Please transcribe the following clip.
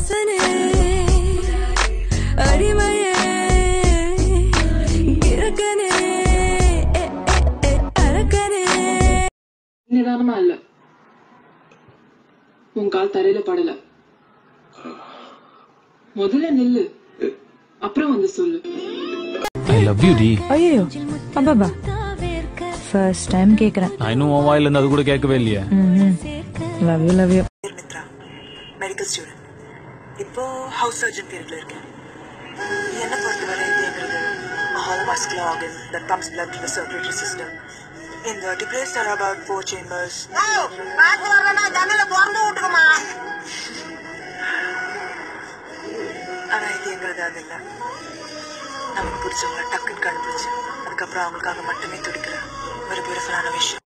அரசனே அடிமையே இறக்கனே ஏ, ஏ, ஏ, அரக்கனே நிதானமா இல்ல உன் கால் தரையில படல முதல்ல நில்லு அப்புறம் வந்து சொல்லு ஐ லவ் யூ டி ஐயோ அப்பாபா ஃபர்ஸ்ட் டைம் கேக்குறேன் நான் இன்னும் உன் வாயில இருந்து அது கூட கேட்கவே இல்லையே லவ் யூ லவ் யூ பேர் மித்ரா மெடிக்கல் ஸ்டூடெண்ட் இப்போ ஹவுஸ் சர்ஜன் பீரியட்ல இருக்கேன் என்னை பொறுத்தவரை இது எங்களுக்கு hollow muscular organ that pumps blood to the circulatory system in the depressed there are about four chambers ஆனா இது எங்களுக்கு அது இல்லை நமக்கு பிடிச்சவங்கள டக்குன்னு கண்டுபிடிச்சு அதுக்கப்புறம் அவங்களுக்காக மட்டுமே துடிக்கிற ஒரு பியூட்டிஃபுல்லான விஷயம்